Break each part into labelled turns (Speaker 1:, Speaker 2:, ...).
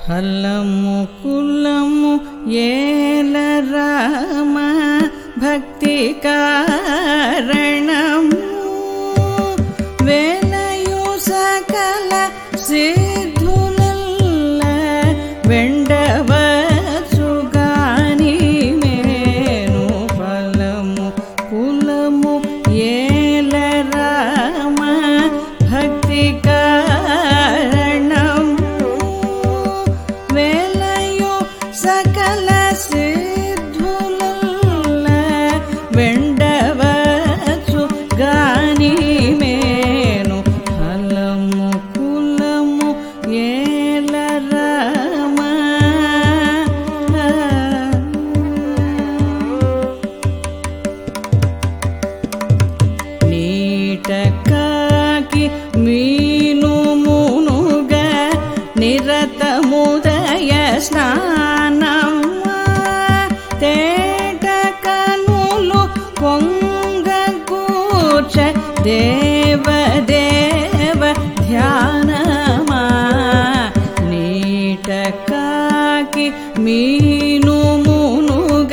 Speaker 1: ఫలము కులము ఏల రామ భక్తి కారణము వేలయు సకల సిద్ధులల్ల వెండవచుగాని మేను ఫలము కులము ఏల రామ భక్తి కారణము వేలయు సకల సిద్ధులల్ల వెండవచ్చు గాని మేను ఫలము కులము ఏల రామ నీట కాకి మీను మునుగ నిరతముదయ స్నానమ్మా తేట కనులు పొంగ కూర్చ దేవ దేవ ధ్యానమా నీట కాకి మీను మునుగ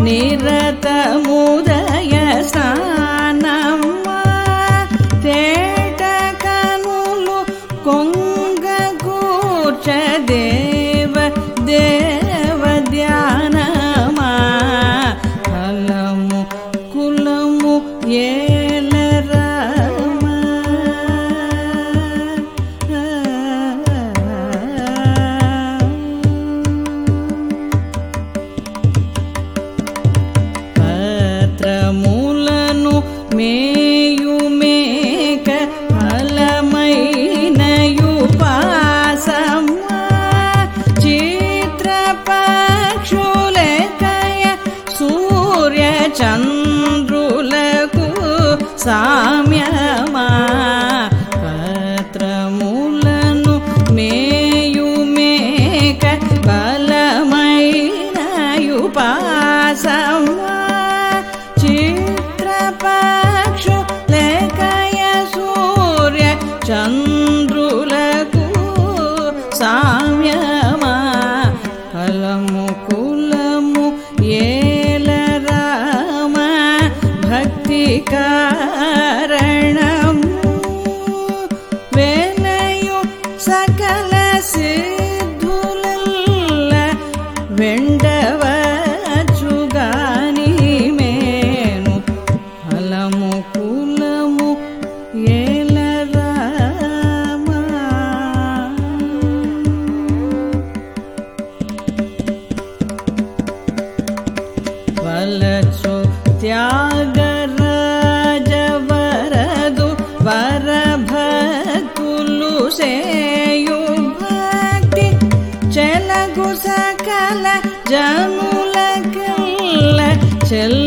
Speaker 1: నిరతముదయ స్నానమ్మా తేట కనులు కొంగ కూర్చ దేవ దేవ ధ్యానమా ఫలము కులము ఏల రామ పత్రములను మేయు మేక ఫలమైనయు పాసమ్మా చిత్ర పక్షులకయ సూర్య చంద్రులకు సామ్యమా పత్రములను మేయు మేక బలమైనయు పాసమ్మా చిత్రపక్షు లేకయ సూర్య చంద్రులకు సామ్యమా ఫలము కులము ఏల రామ భక్తి కారణము వేలయు సకల సిద్ధులల్ల వెండవచుగాని మేను ఫలము కులము ఏల రామ వలచు త్యాగరాజవరదు వరభక్తులు సేయు భక్తి చెలగు సకల జనుల కల్ల చెల్